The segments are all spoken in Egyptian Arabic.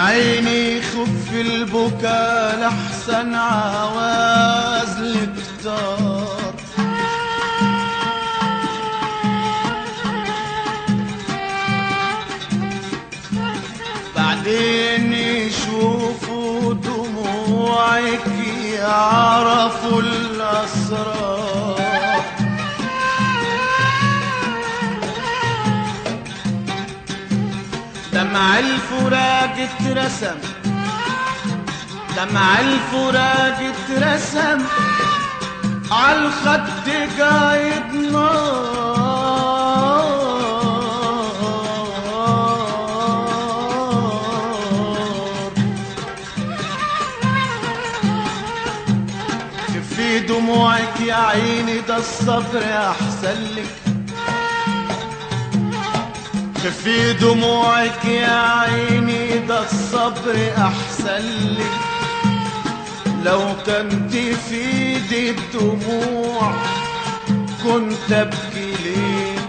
عيني خف البكا لحسن عواز الكتار بعدين يشوفوا دموعك يعرفوا الأسرار دمع الفراق اترسم دمع الفراق اترسم عالخد قايد نار في دموعك يا عيني ده الصبر احسن لك خفي دموعك يا عيني ده الصبر احسن لك لو كنت في ايدي الدموع كنت ابكي ليك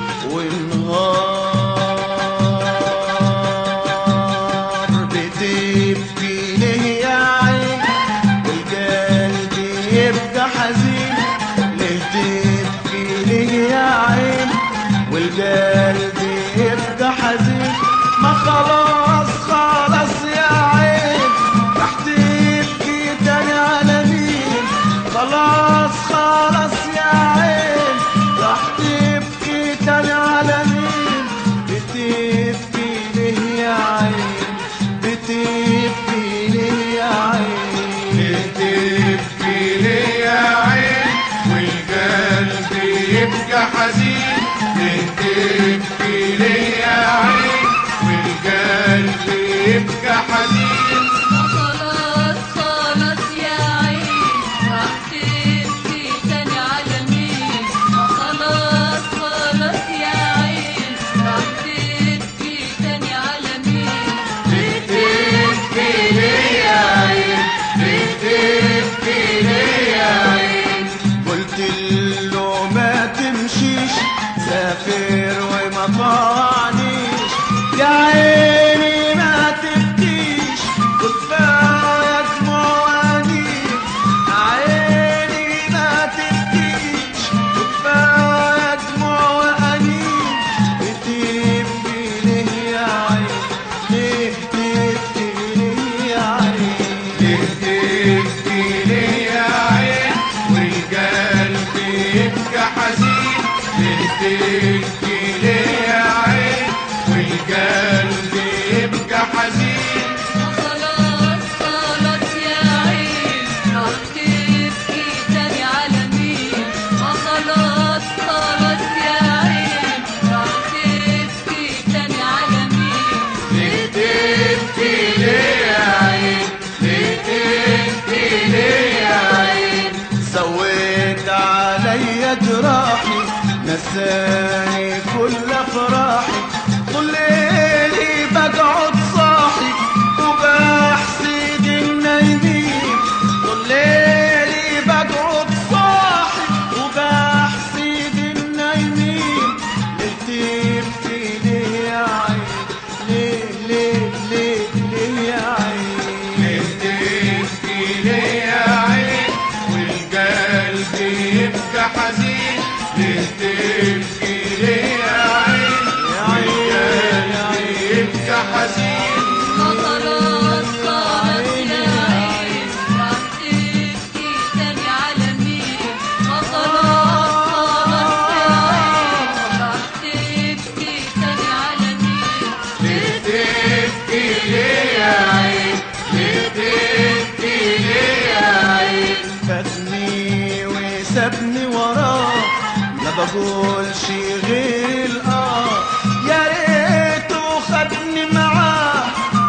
ونهار بتبكي ليه يا عين والقلب يبقى حزين ليه تبكي ليه يا عين والقلب يبقى حزين ما خلاص خلاص يا عين رح تبكي تاني على مين خلاص خلاص يا عين رح تبكي تاني على مين بتبكي ليه يا عين بتبكي ليه يا عين بتبكي ليه يا عين والقلب يبقى حزين بتبكي ليه يا عين والقلب يبقى حزين خلاص خلاص يا عين راح تبكي تاني على مين خلاص خلاص يا عين راح تبكي تاني على مين بتبكي ليه يا عين بتبكي ليه يا عين قلت له ما تمشيش سافر وما طعنيش يا عيني ما تبكيش وكفاية دموع وانيك عيني ما تبكيش وكفاية دموع وانيك بتبكي ليه يا عين ليه تبكي ليه يا عين بتبكي ليه يا عين والقلب يبقى حزين بتبكي ليه يا عين والقلب يبقى حزين خلاص خلاص يا عين راح تبكي تاني على مين خلاص خلاص يا عين راح تبكي تاني على مين بتبكي ليه يا عين بتبكي ليه يا عين سويت علي جراحي نساني كل افراحي طول ليلي بقعد صاحي وبحسد النايمين طول ليلي بقعد صاحي وبحسد النايمين ليه تبكي ليه يا عين ليه ليه ليه ليه يا عين بتبكي ليه يا عين والقلب يبقى حزين بتبكي ليه يا عين والقلب يبقى حزين خلاص خلاص يا عين راح تبكي تاني على مين خلاص خلاص يا عين راح تبكي تاني على مين بتبكي ليه يا عين بتبكي ليه يا عين فاتني وسابني وراه ما بقولش غير الاه يا ريته خدني معاه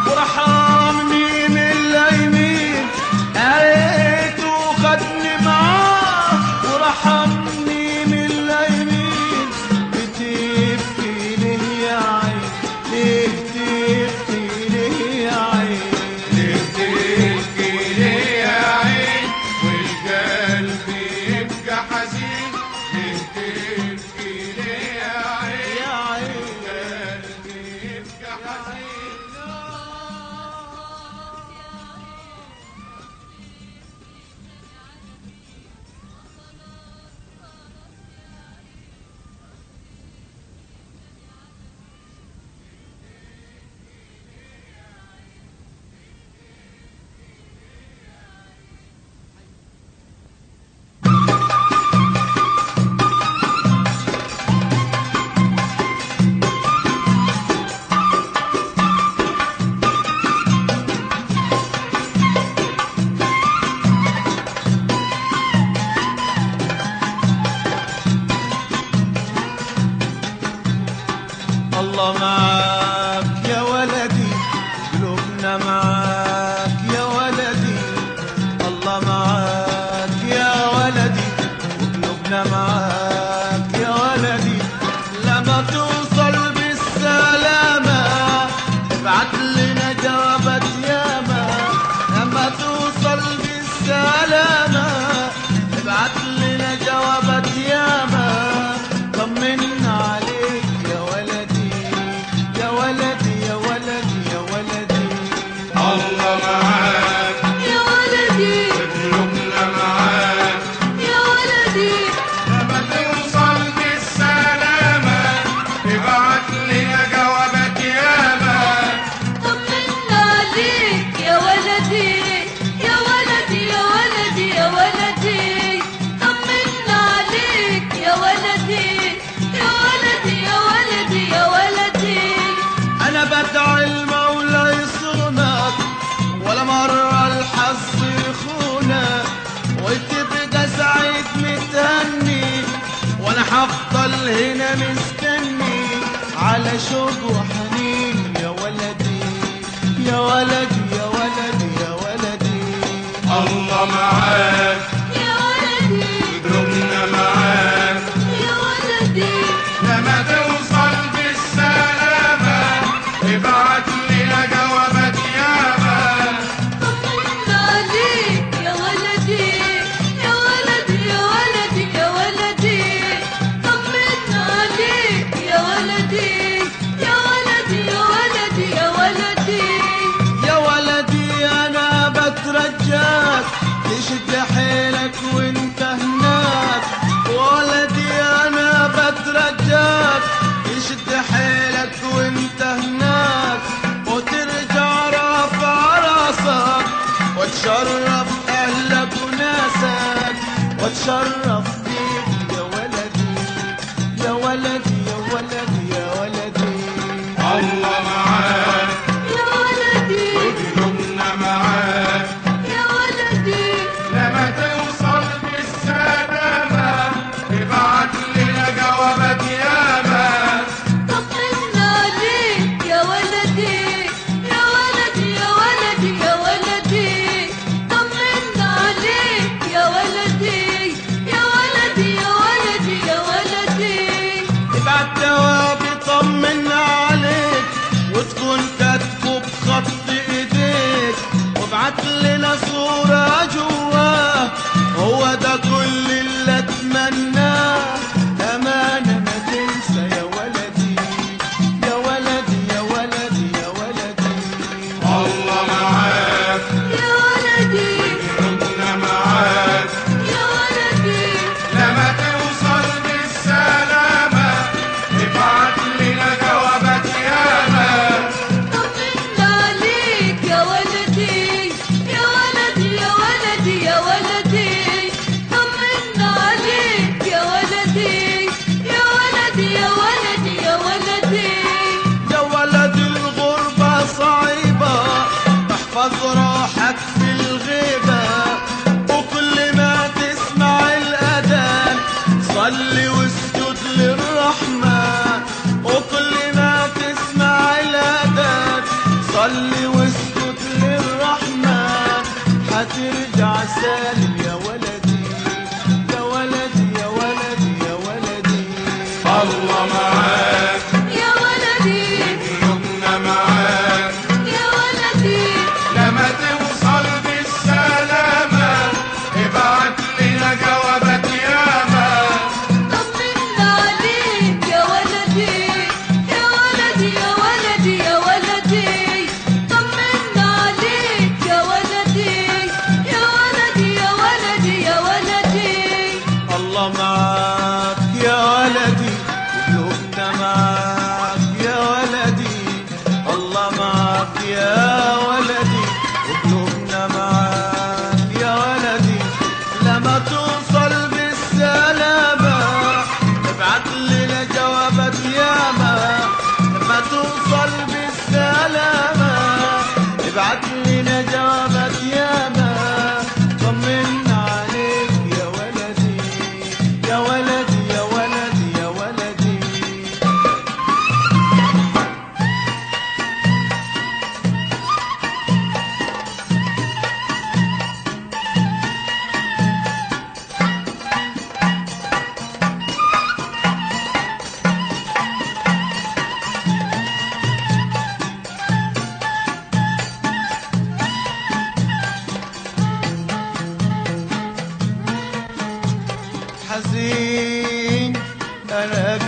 ورحمني من اليمين يا ريته خدني معاه ورحمني من اليمين بتبكي ليه يا عين ليه تبكي ليه يا عين بتبكي ليه يا عين والقلب يبقى حزين بتبكي ليه يا عين يا الله معاك يا ولدي قلوبنا معاك يا ولدي الله معاك يا ولدي وقلوبنا معاك يا ولدي لما توصل بالسلامة ابعت لنا جوابات ياما لما توصل بالسلامة ابعت لنا جوابات ياما طمنا عليك يا ولدي يا ولدي يا ولدي يا ولدي الله معاك يا ولدي قلوبنا معاك يا ولدي لما توصل بالسلامة ابعت لنا جوابك ياما طمنا عليك يا ولدي يا ولدي يا ولدي يا ولدي طمنا عليك يا ولدي يا ولدي يا ولدي يا ولدي انا بدعي المولى يصونك ولا مرة الحظ يخونك وتبقى سعيد متهني وانا هفضل هنا مستني على شوق وحنين يا ولدي يا ولدي يا ولدي يا ولدي الله معاك يا ولدي قلوبنا معاك يا ولدي لما توصل بالسلامة ابعت لنا جوابك ياما طمنا عليك يا ولدي يا ولدي يا ولدي يا ولدي طمنا عليك يا ولدي يا ولدي يا ولدي يا ولدي يا ولدي انا بترجاك تشد حيلك وانت هناك ولدي انا بترجاك تشد حيلك وانت هناك وترجع رافع راسك وتشرف اهلك وناسك وتشرف بيك يا ولدي يا ولدي يا ولدي يا ولدي الله معاك يا ولدي قلوبنا معاك يا ولدي لما توصل بالسلامة ابعت لنا جوابك ياما طمنا عليك يا ولدي يا ولدي يا ولدي يا ولدي طمنا عليك يا ولدي يا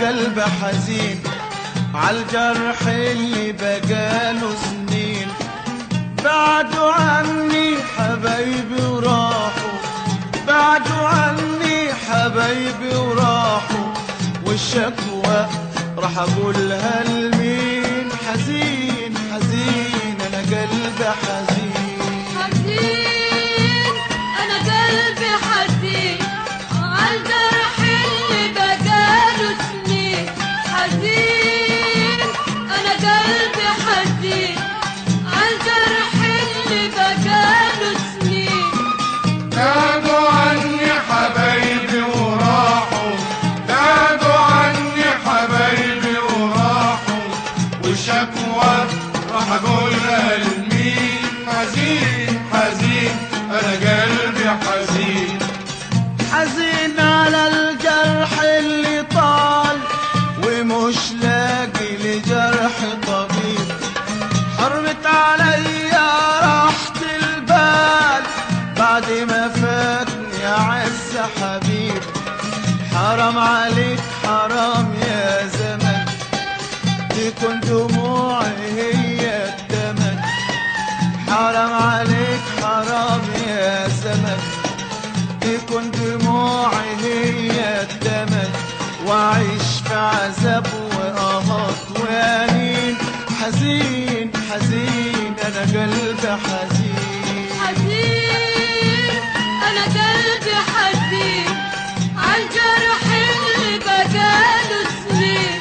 قلب حزين عالجرح اللي بقاله سنين بعدوا عني حبايبي وراحوا بعدوا عني حبايبي وراحوا والشكوى راح اقولها لمين حزين حزين انا قلبي حزين حزين انا قلبي حزين عالجرح اللي بقاله سنين حزين انا قلبي حزين عالجرح اللي بقاله سنين بعدوا عني حبايبي وراحوا بعدوا عني حبايبي وراحوا وشكوى راح اقولها لمين حزين حزين انا قلبي حزين حزين على الجرح اللي طال ومش لاقي لجرح طبيب حرمت عليا راحة البال بعد ما فاتني عز حبيب حرام عليك حرام يا زمن تكون دموعي هي التمن حرام عليك حرام يا زمن تكون دموعي هي التمن واعيش في عذاب وقهط وانين حزين حزين انا قلبي حزين حزين انا قلبي حزين عالجرح اللي بقاله سنين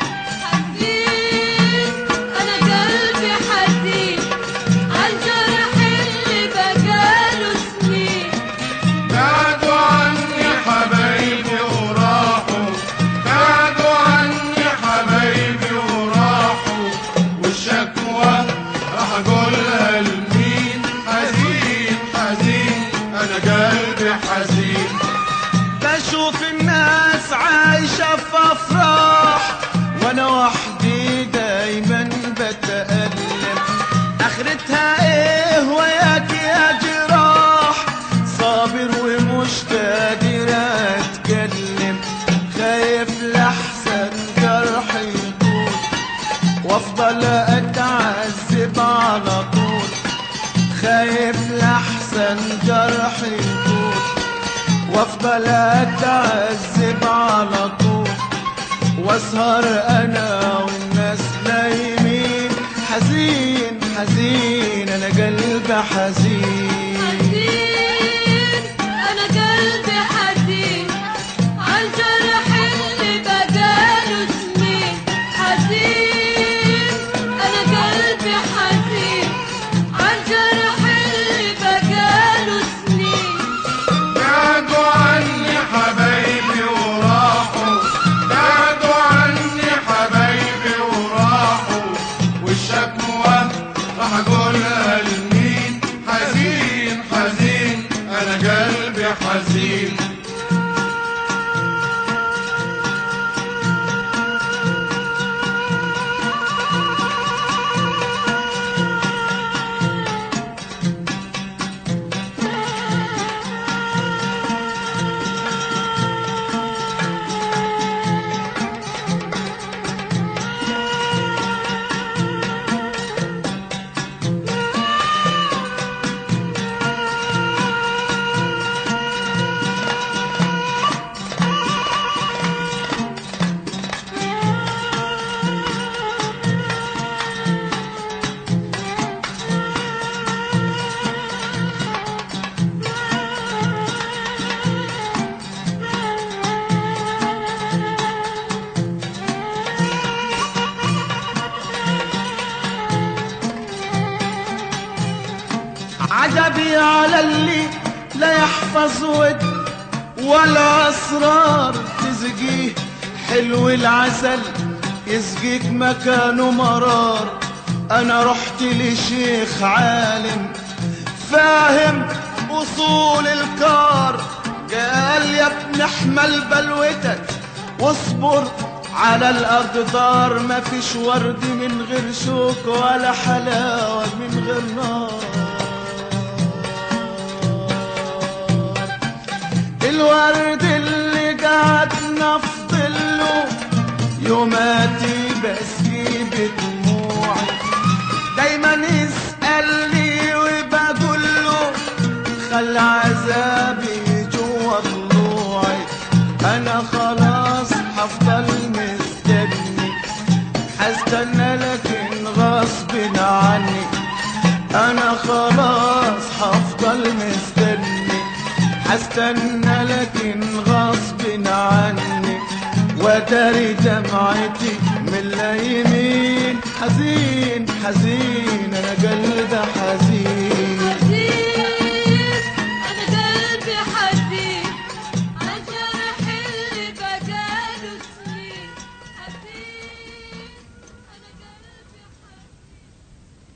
حزين انا قلبي حزين عالجرح اللي بقاله سنين بعدوا عني حبايبي وراحوا بعدوا عني حبايبي وراحوا والشكوى راح اقولها لمين حزين حزين انا قلبي حزين بشوف الناس عايشة في أفراح وأنا وحدي دايما بتألم آخرتها إيه وياك يا جراح صابر ومش قادر أتكلم خايف لحسن جرحي يطول وأفضل أتعذب على طول خايف لحسن جرحي يطول وافضل اتعذب على طول واسهر انا والناس نايمين حزين حزين انا قلبي حزين حزين انا قلبي حزين عالجرح اللي بقاله سنين حزين انا قلبي حزين عالجرح اللي بقاله سنين بعدوا عني حبايبي وراحوا بعدوا عني حبايبي وراحوا والشكوى راح اقولها لمين حزين حزين انا قلبي حزين عجبي على اللي لا يحفظ ود ولا اسرار تسقيه حلو العسل يسقيك مكانه مرار انا رحت لشيخ عالم فاهم اصول الكار قال يا ابن احمل بلوتك واصبر على الارض دار ما فيش ورد من غير شوك ولا حلاوه من غير نار الورد اللي قعدنا في ظله يوماتي بسكي بدموعي دايما يسألني وبقول له خلى عذابي جوا ضلوعي انا خلاص هفضل مستني هستنى لكن غصب عني انا خلاص هفضل مستني هستنى لكن غصب عني وداري دمعتي من اليمين حزين حزين انا قلبي حزين حزين أنا قلبي حزين عالجرح اللي بقاله سنين حزين أنا قلبي حزين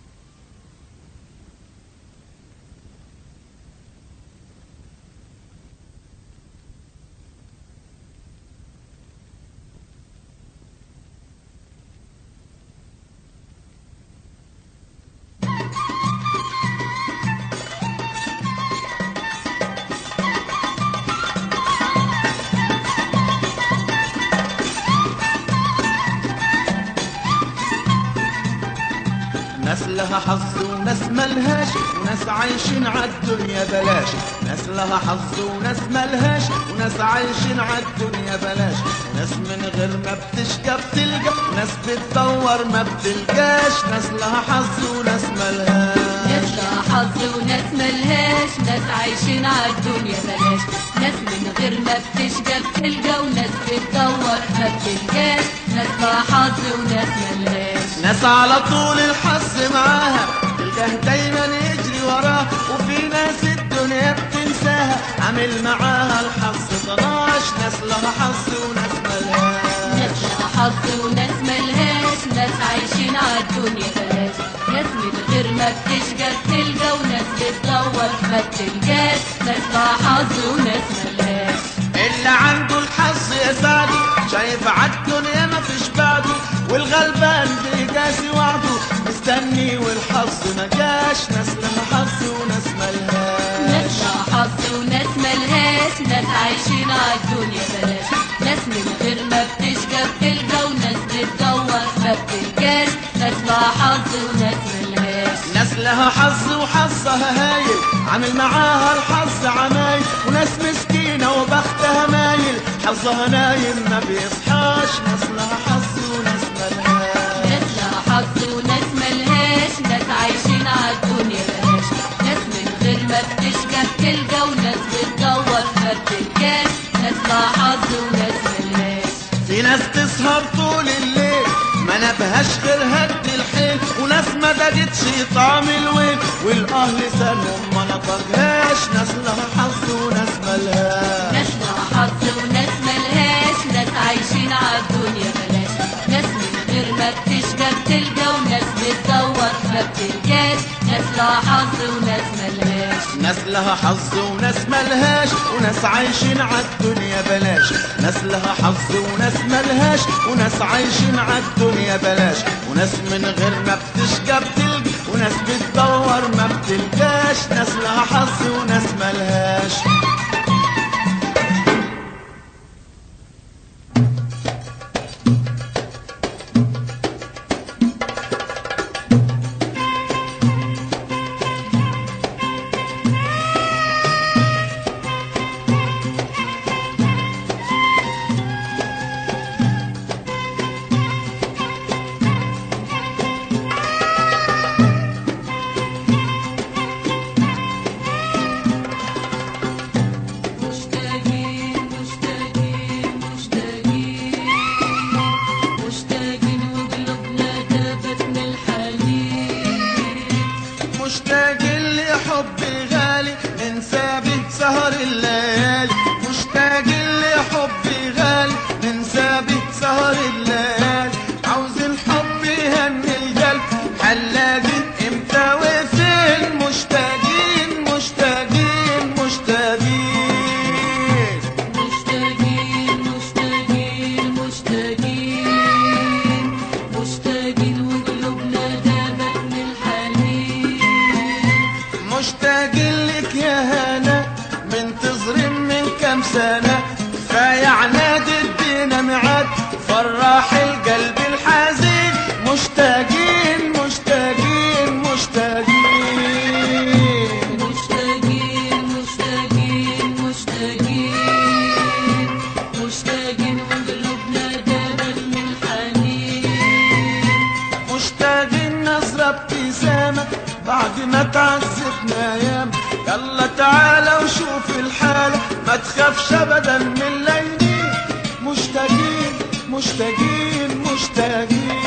ناس لها حظ وناس ملهاش وناس عايشين عالدنيا بلاش ناس لها حظ وناس ملهاش وناس عايشين عالدنيا بلاش ناس من غير ما بتشقى بتلقى وناس بتدور ما بتلقاش ناس لها حظ وناس ملهاش ناس لها حظ وناس ملهاش ناس عايشين عالدنيا بلاش ناس من غير ما بتشقى بتلقى وناس بتدور ما بتلقاش ناس لها حظ وناس ملهاش ناس على طول الحظ معاها تلقاه دايما يجري وراها وفي ناس الدنيا بتنساها عامل معاها الحظ طناش ناس لها حظ وناس ملهاش ناس لها حظ وناس ملهاش ناس عايشين عالدنيا بلاش ناس من غير ما بتشقى بتلقى وناس بتدور ما بتلقاش ناس لها حظ وناس ملهاش اللي عنده الحظ يا سعدي شايف عالدنيا ما فيش بعده والغلبان بيجاسي وعده مستني والحظ ما جاش ناس لها حظ وناس ملهاش ناس لها حظ وناس ملهاش ناس عايشين عالدنيا بلاش ناس من غير ما بتشقى بتلقى وناس بتدور ما بتلقاش ناس لها حظ وناس ملهاش ناس لها حظ وحظها هايل عامل معاها الحظ عمايل وناس مسكينة وبختها مايل حظها نايم ما بيصحاش ناس لها حظ وناس ملهاش ناس لها حظ وناس ملهاش ناس عايشين عالدنيا بلاش ناس من غير ما بتشقى بتلقى وناس بتدور ما بتلقاش ناس لها حظ وناس ملهاش في ناس تسهر طول الليل ما نبهاش غير هد الحيل وناس ما دقتش طعم الويل والاه لسانهم ما نطقهاش ناس لها حظ وناس ملهاش ناس لها حظ وناس ملهاش ناس عايشين عالدنيا بلاش ناس من غير ما بتشقى بتلقى وناس بتدور ما بتلقاش ناس لها حظ وناس ملهاش ناس لها حظ وناس ملهاش وناس عايشين عالدنيا بلاش ناس لها حظ وناس ملهاش وناس عايشين عالدنيا بلاش وناس من غير ما بتشقى بتلقى وناس بتدور ما بتلقاش ناس لها حظ وناس ملهاش مشتاقين مشتاقين مشتاقين مشتاقين وقلوبنا دابت من الحنين مشتاقين لحب غالي ننسى به سهر الليالي مشتاقين لحب غالي ننسى به سهر الليالي عاوز الحب يهني القلب هنلاقي امتى وفين مشتاقين مشتاقين مشتاقين مشتاقين مشتاقين مشتاقين مشتاقين وقلوبنا دابت من الحنين مشتاقين لك يا هنا منتظرين من كم سنة كفاية عناد ادينا ميعاد فرح مشتاقين وقلوبنا دابت من الحنين مشتاقين نظرة ابتسامة بعد ما تعذبنا ايام يلا تعالى وشوف الحالة ما تخافش ابدا من الليلين مشتاقين مشتاقين مشتاقين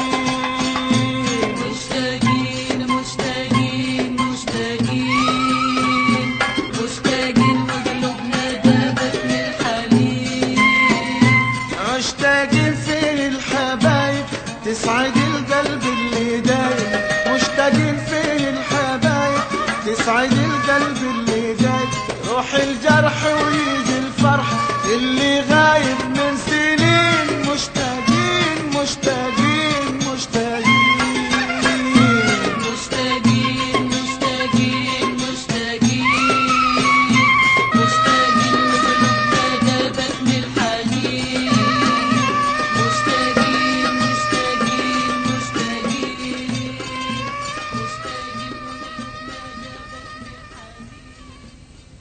مشتاقين مشتاقين مشتاقين مشتاقين وقلوبنا دابت من الحنين مشتاقين فين الحبايب تسعد القلب اللي دايب مشتاقين فين الحبايب تسعد القلب اللي دايب روح الجرح ويجي الفرح اللي غايب من سنين مشتاقين مشتاقين مشتاقين مشتاقين مشتاقين مشتاقين مشتاقين وقلوبنا دابت من الحنين مشتاقين مشتاقين مشتاقين مشتاقين وقلوبنا دابت من الحنين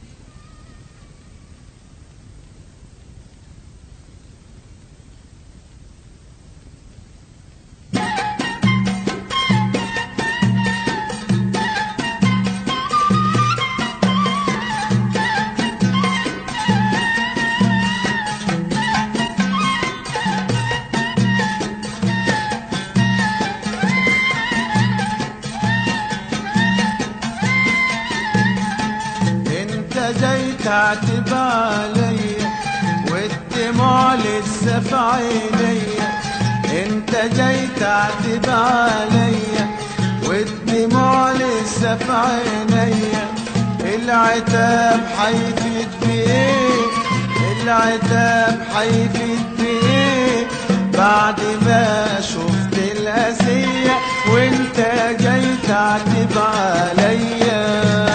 انت جاي تعتب عليا والدموع لسه في عينيا انت جاي تعتب عليا والدموع لسه في عينيا العتاب حيفيد بايه العتاب حيفيد بايه بعد ما شفت الأذية وانت جاي تعتب عليا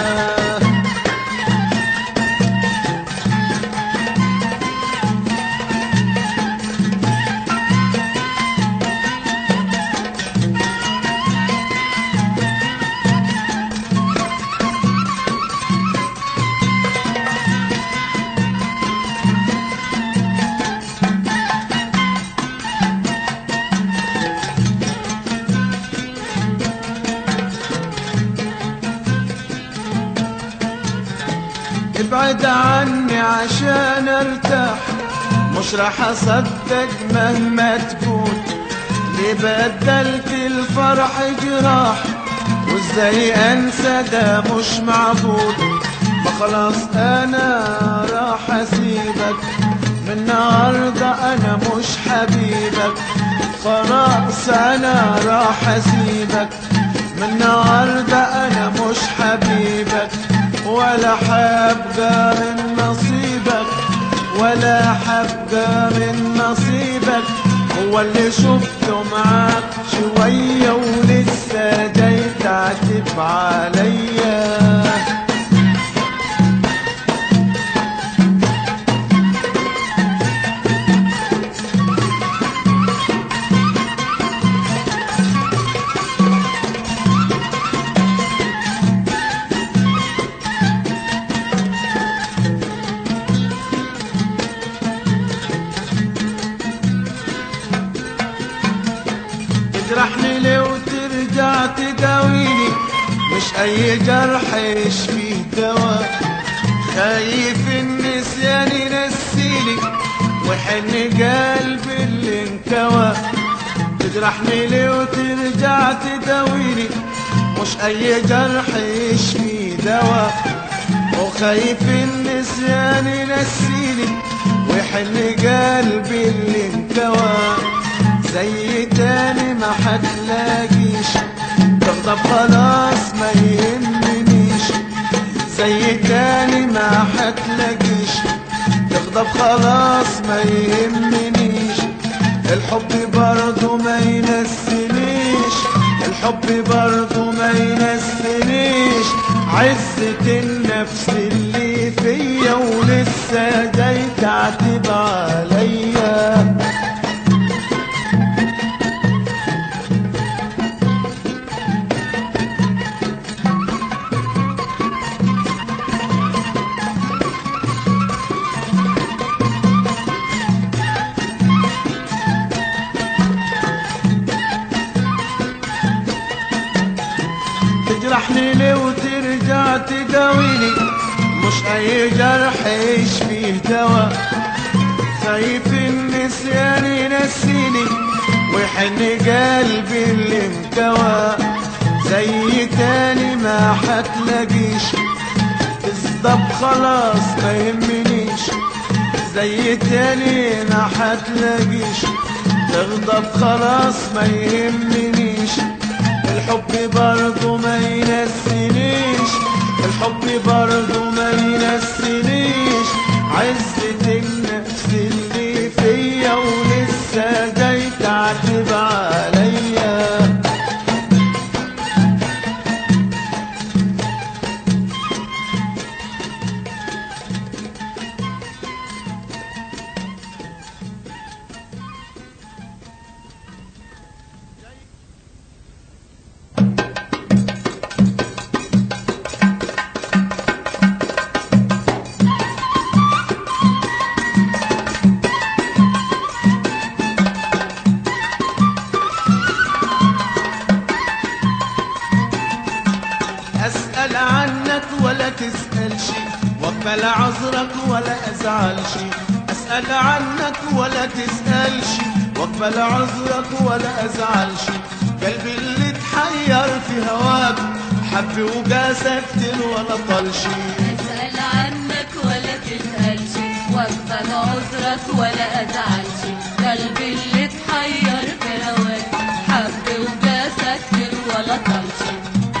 ابعد عني عشان ارتاح مش راح اصدق مهما تقول ليه بدلت الفرح جراح وازاي انسى ده مش معقول ما خلاص انا راح اسيبك من النهارده انا مش حبيبك خلاص انا راح اسيبك من النهارده انا مش حبيبك ولا حبقى من نصيبك ولا حبقى من نصيبك هو اللي شفته معاك شوية ولسه جاي تعتب عليا تجرحني ليه وترجع تداويني مش اي جرح يشفيه دواء خايف النسيان ينسيني وحن قلبي اللي انكوى تجرحني ليه وترجع تداويني مش اي جرح يشفيه دواء وخايف النسيان ينسيني ويحن قلبي اللي انكوى زي تاني ما حتلاقيش تغضب خلاص ما يهمنيش زي تاني ما حتلاقيش تغضب خلاص ما يهمنيش الحب برضه ما ينسينيش الحب برضه ما ينسينيش عزة النفس اللي فيا ولسه جاي تعتب عليا تداويني مش اي جرح يشفيه دواء خايف النسيان ينسيني ويحن قلبي اللي انكوى زي تاني ما حتلاقيش تصدق خلاص ما يهمنيش زي تاني ما حتلاقيش تغضب خلاص ما يهمنيش الحب برضه ما ينسينيش الحب برضه ما ينسينيش عزة النفس اللي فيا ولسه جاي تعتب عليا أسأل عنك ولا تسأل شي واقبل عذرك ولا أزعل شي أسأل عنك ولا تسأل شي واقبل عذرك ولا أزعل شي قلبي اللي اتحير في هواك حب وقاسى كتير ولا طال شي أسأل عنك ولا تسأل شي واقبل عذرك ولا أزعل شي قلبي اللي اتحير في هواك حب وجاسك كتير ولا طال شي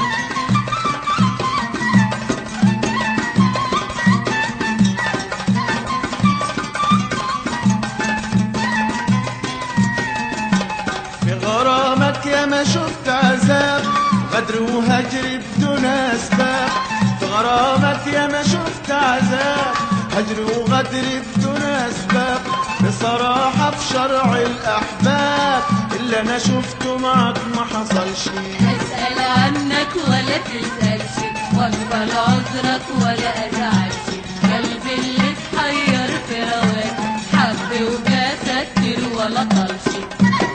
في غرامك يا ما شفت عذاب غدر وهجر بدون اسباب في غرامك يا ما شفت عذاب هجر وغدر بدون اسباب بصراحة في شرع الاحباب اللي انا شفته معك ما حصلش أسأل عنك ولا تسأل شي واقبل عذرك ولا أزعل شي قلبي اللي اتحير في هواك حب وجاسك كتير ولا طال شي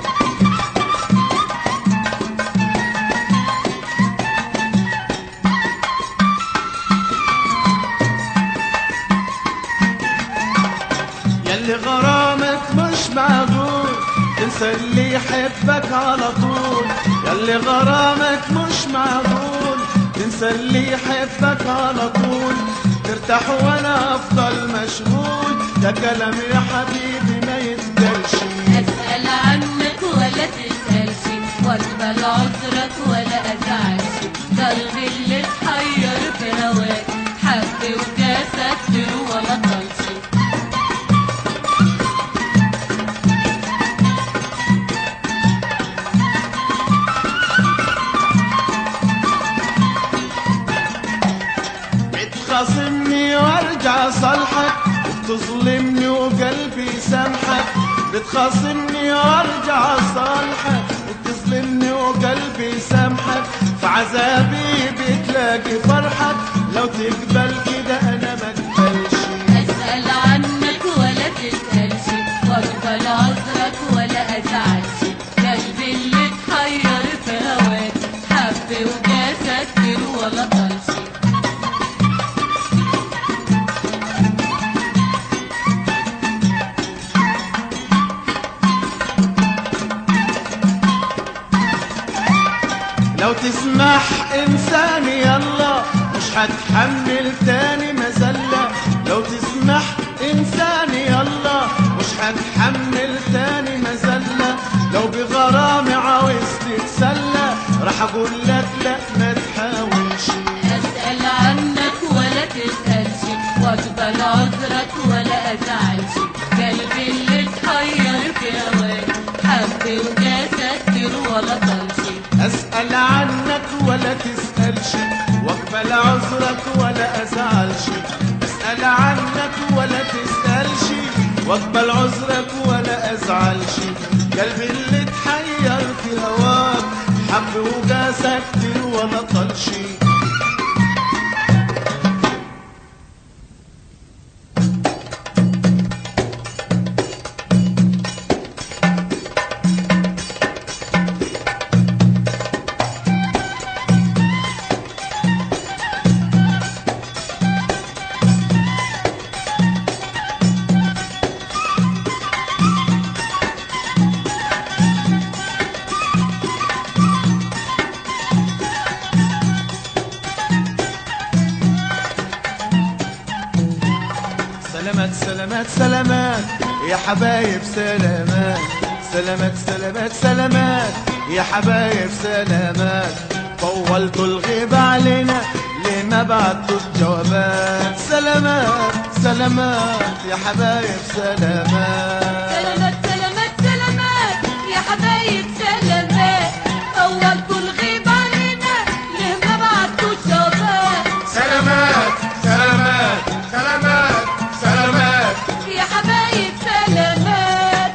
ياللي غرامك مش معقول تنسى اللي يحبك على طول ياللي غرامك مش معقول تنسى اللي يحبك على طول ترتاح وانا افضل مشغول ده كلام يا حبيبي ما يتقالش أسأل عنك ولا تسأل شي واقبل عذرك ولا أزعل شي قلبي اللي اتحير في هواك حب وجاسك كتير ولا طال شي بتخاصمني وارجع صالحك وبتظلمني وقلبي سامحك بتخاصمني وارجع صالحك وبتظلمني وقلبي سامحك في عذابي بتلاقي فرحك لو تقبل كده انا ما اقبلش أسأل عنك ولا تسأل شي واقبل عذرك ولا أزعل شي قلبي اللي اتحير في هواك حب وجاسك كتير ولا طال شي لو تسمح انساني يلا مش هتحمل تاني مذلة لو تسمح انساني يلا مش هتحمل تاني مذلة لو بغرامي عاوز تتسلى راح اقول لك لا ما تحاولش أسأل عنك ولا تسأل شي واقبل عذرك ولا أزعل شي قلبي اللي اتحير في هواك حب وجاسك كتير ولا طال شي اسأل عنك ولا تسألش واقبل عذرك ولا ازعلش اسأل عنك ولا تسألش واقبل عذرك ولا ازعلش قلبي اللي اتحير في هواك حب وجاسك كتير ولا طلش سلامات سلامات يا حبايب سلامات سلامات سلامات سلامات يا حبايب سلامات طولتوا الغيبة علينا ليه ما بعتوا الجوابات سلامات سلامات يا حبايب سلامات سلامات سلامات سلامات يا حبايب سلامات طولتوا الغيب علينا ليه ما بعتوش جوابات سلامات سلامات سلامات سلامات يا حبايب سلامات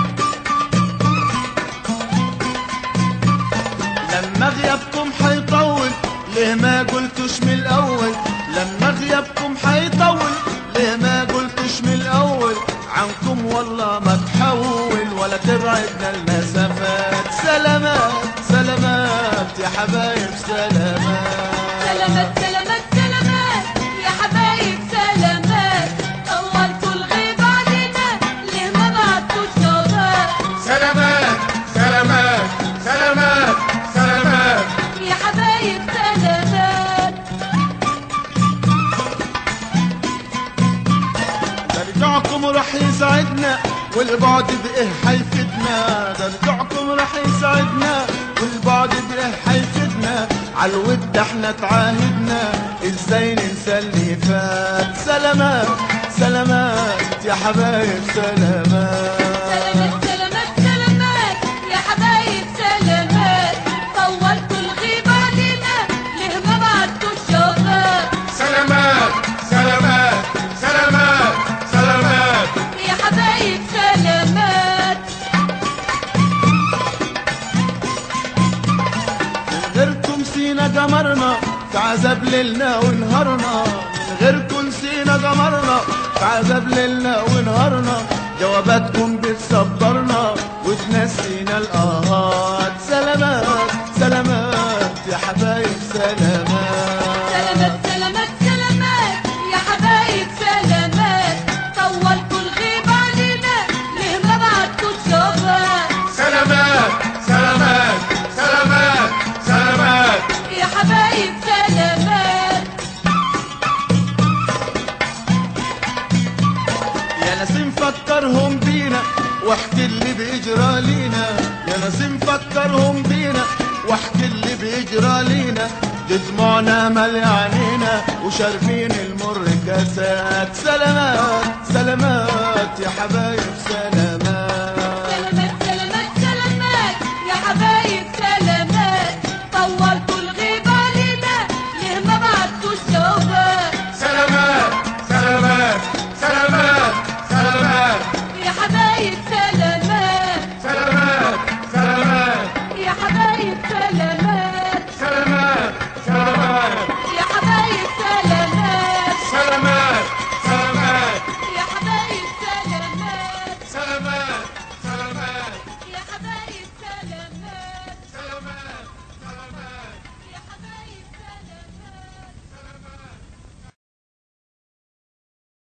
لما غيابكم حيطول ليه ما قلتوش من الاول لما غيابكم حيطول ليه ما قلتوش من الاول عنكم والله ما تحول ولا تبعدنا المسافات سلامات سلامات يا حبايب سلامات سلامات سلامات سلامات يا حبايب سلامات طولتوا الغيب علينا ليه ما بعتوش جوابات سلامات سلامات سلامات سلامات يا حبايب سلامات ده رجوعكم راح يسعدنا والبعد بإيه حيفيدنا ده رجوعكم راح يسعدنا والبعد بإيه حيفيدنا عالود احنا تعاهدنا ازاي ننسى اللي فات سلامات سلامات يا حبايب سلامات سلامات سلامات سلامات يا حبايب سلامات طولتوا الغيب علينا ليه ما بعتوش جوابات سلامات سلامات سلامات سلامات يا حبايب سلامات من غيركم سينا قمرنا في عذاب ليلنا ونهارنا من غيركم سينا قمرنا في عذاب ليلنا ونهارنا جواباتكم بتصبرنا وتنسينا الآهات سلامات سلامات يا حبايب سلامات سلامات سلامات سلامات يا حبايب سلامات طولتوا الغيب علينا ليه ما بعتوش جوابات سلامات سلامات سلامات سلامات يا حبايب سلامات يا ناس مفكرهم بينا واحكي اللي بيجرى لينا يا ناس مفكرهم بينا واحكي اللي بيجرى لينا دي دموعنا مالية عينينا وشاربين المر كاسات سلامات سلامات يا حبايب سلامات